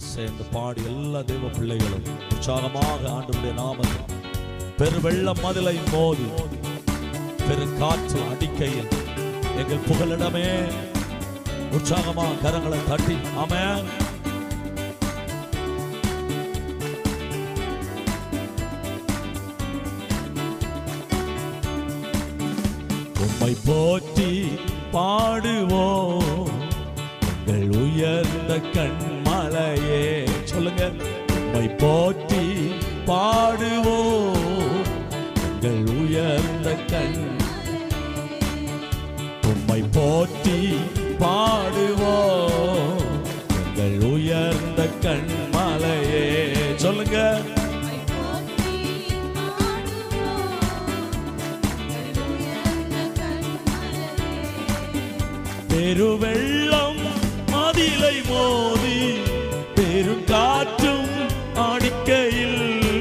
சேர்ந்து பாடி எல்லா தேவ பிள்ளைகளும் உற்சாகமாக ஆண்டவருடைய நாமத்தில் பெருவெள்ளம் மதிலை மோதி பெருங்காற்று அடிக்கையில் எங்கள் புகலிடமே உற்சாகமாக கரங்களை தட்டி ஆமென் உம்மை போற்றி பாடுவோம் எங்கள் உயர்ந்த கண்மலையே சொல்லுங்க உம்மை போற்றி பாடுவோம் எங்கள் உயர்ந்த கண் உம்மை போற்றி பாடுவோம் எங்கள் உயர்ந்த கண்மலையே சொல்லுங்க பெருவெள்ளம் மதிலை மோதி பெருங்காற்றும் அடிக்கையில்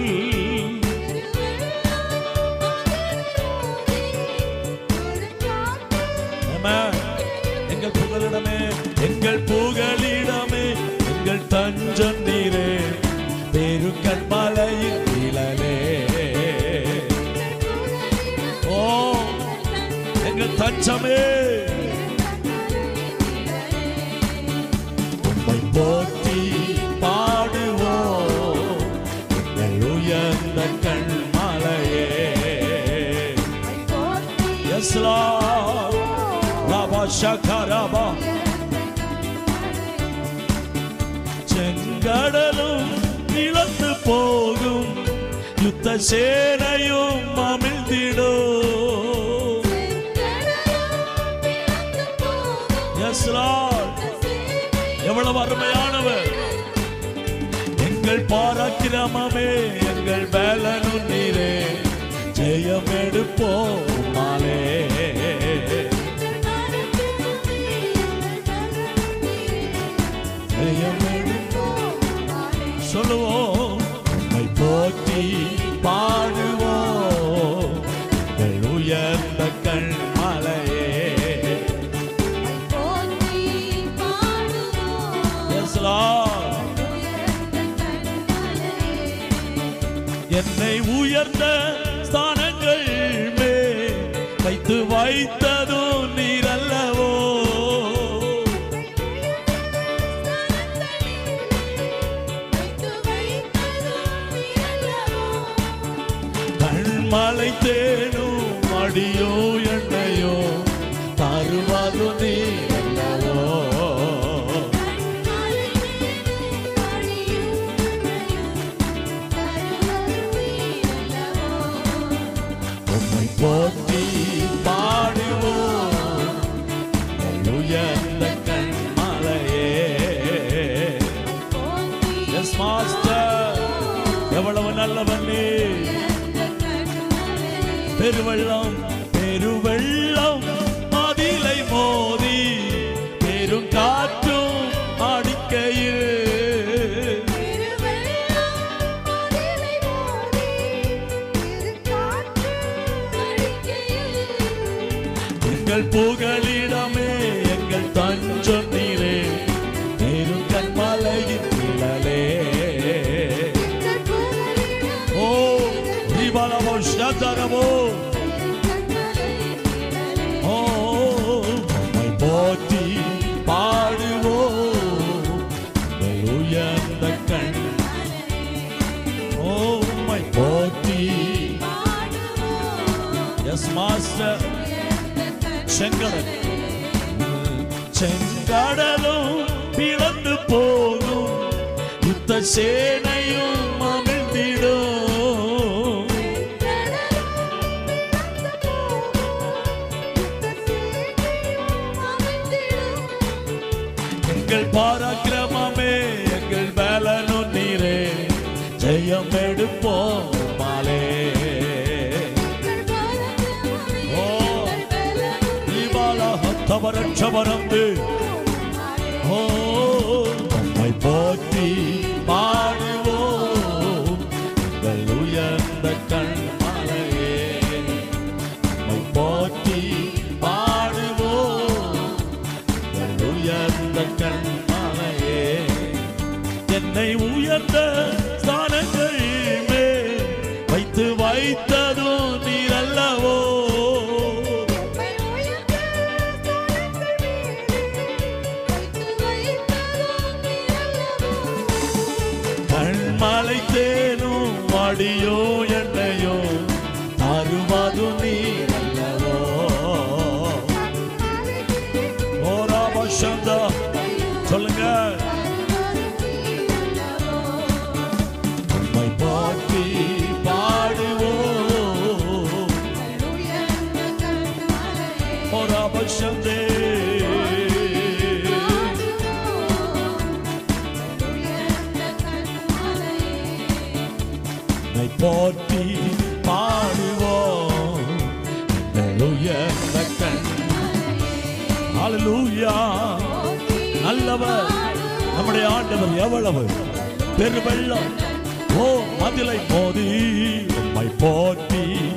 Amen. எங்கள் புகலிடமே எங்கள் புகலிடமே எங்கள் தஞ்சம் நீரே பெருங்கண்மலையின் நிழலே ஓ எங்கள் தஞ்சமே உம்மை போற்றி பாடுவோம் எங்கள் உயர்ந்த கண்மலையே எஸ் ராபா ஷகராபா செங்கடலும் இழந்து போகும் யுத்த சேனையும் அமிழ்ந்திடும் எஸ் எவ்வளவு அருமையானவர் எங்கள் பாராக்கிரமமே எங்கள் வேலனும் நீரே ஜெயம் எடுப்போம் மாலே ஜெயம் எடுப்போம் சொல்லுவோம் உம்மை போற்றி பாடுவோம் எங்கள் உயர்ந்த கண்மலையே எஸ் என்னை உயர்ந்த ஸ்தானங்கள் மே வைத்து வைத்ததும் நீரல்லவோ கண்மலை தேனும் அடியோ எண்ணையோ தருவது நீரல்லவோ உம்மை போற்றி பாடுவோம் எங்கள் உயர்ந்த கண்மலையே எஸ் மாஸ்டர் எவ்வளவு நல்லவன் நீ பெருவெள்ளம் பெருவெள்ளம் மதிலை மோதி பெரும் காற்றும் அடிக்கையில் எங்கள் புகலிடமே எங்கள் தஞ்சம் நீரே பெரும் கண்மலையின் நிழலே ஓ ரிபலமோ ஷதரமோ ஓ உம்மை போற்றி பாடுவோம் எங்கள் உயர்ந்த கண் ஓ உம்மை போற்றி எஸ் மாஸ்டர் செங்கடல் செங்கடலும் பிளந்து போகும் யுத்த சேனையும் அமிழ்ந்திடும் எங்கள் பாராக்கிரமமே எங்கள் வேலனும் நீரே ஜெயம் எடுப்போம் மாலே ஓ தீபாலா ஹத்தவரட்சவரந்து ஓ உம்மை போற்றி பாடுவோம் எங்கள் உயர்ந்த கண்மலையே உம்மை போற்றி பாடுவோம் எங்கள் உயர்ந்த கண்மலையே என்னை மறுபடியோ என்னையோ தருவது நீர் அல்லவோ ஓரா வசந்தா சொல்லுங்க உம்மை போற்றி பாடுவோம் ஓரா வசந்தே உம்மை போற்றி பாடுவோம் எங்கள் உயர்ந்த கண் ஹalleluya நல்லவர் நம்முடைய ஆண்டவர் எவ்வளவு பெருவெள்ளம் ஓ மதிலை மோதி உம்மை போற்றி